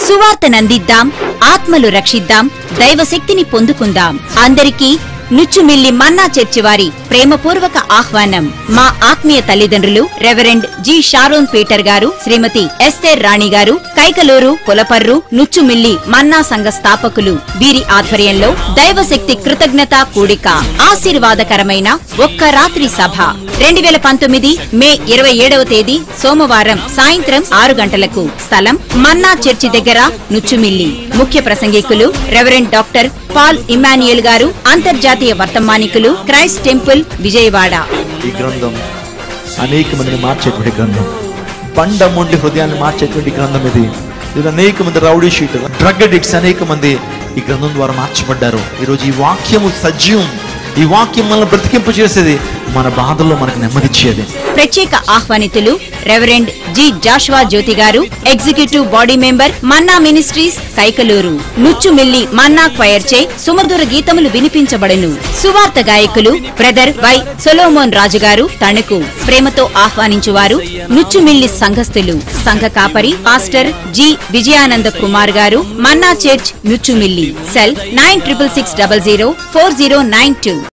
సువార్తనందిద్దాం ఆత్మలు రక్షిద్దాం దైవశక్తిని పొందుకుందాం అందరికీ నుచ్చుమిల్లి మన్నా చర్చి వారి ప్రేమపూర్వక ఆహ్వానం మా ఆత్మీయ తల్లిదండ్రులు రెవరెండ్ జి షారోన్ పీటర్ గారు శ్రీమతి ఎస్తేర్ రాణి గారు కైకలూరు పులపర్రు నుచ్చుమిల్లి మన్నా సంఘ స్థాపకులు వీరి ఆధ్వర్యంలో దైవశక్తి కృతజ్ఞత కూడిక ఆశీర్వాదకరమైన ఒక్క రాత్రి సభ రెండు వేల పంతొమ్మిది మే ఇరవై ఏడవ తేదీ సోమవారం సాయంత్రం ఆరు గంటలకు స్థలం మన్నా చర్చి దగ్గర నుచ్చుమిల్లి ముఖ్య ప్రసంగికులు రెవరెండ్ డాక్టర్ పాల్ ఇమాన్యుయల్ గారు అంతర్జాతీయ వర్తమానికులు క్రైస్ట్ టెంపుల్ విజయవాడ ఈ గ్రంథం అనేక మందిని మార్చేటువంటి గ్రంథం బండ మొండి హృదయాన్ని మార్చేటువంటి గ్రంథం ఇది ఇది అనేక మంది రౌడీ షీటర్ డ్రగ్ అడిక్ట్స్ అనేక మంది ఈ గ్రంథం ద్వారా మార్చబడ్డారు ఈరోజు ఈ వాక్యము సజీవం ఈ వాక్యం మనల్ని బ్రతికింపు చేసేది మన బాధల్లో మనకు నెమ్మదిచ్చేది ప్రత్యేక ఆహ్వానితులు రెవరెండ్ జి జాషువా జ్యోతి గారు executive body member Manna ministries Kaikaluru Nuchumilli Manna choir చే సుమధుర గీతములు వినిపించబడును సువార్త గాయకులు బ్రదర్ వై సొలోమోన్ రాజు గారు తణుకు ప్రేమతో ఆహ్వానించువారు నుచ్చుమిల్లి సంఘస్థులు సంఘ కాపరి పాస్టర్ జి విజయానంద కుమార్ గారు Manna church Nuchumilli cell nine triple six double zero four zero nine two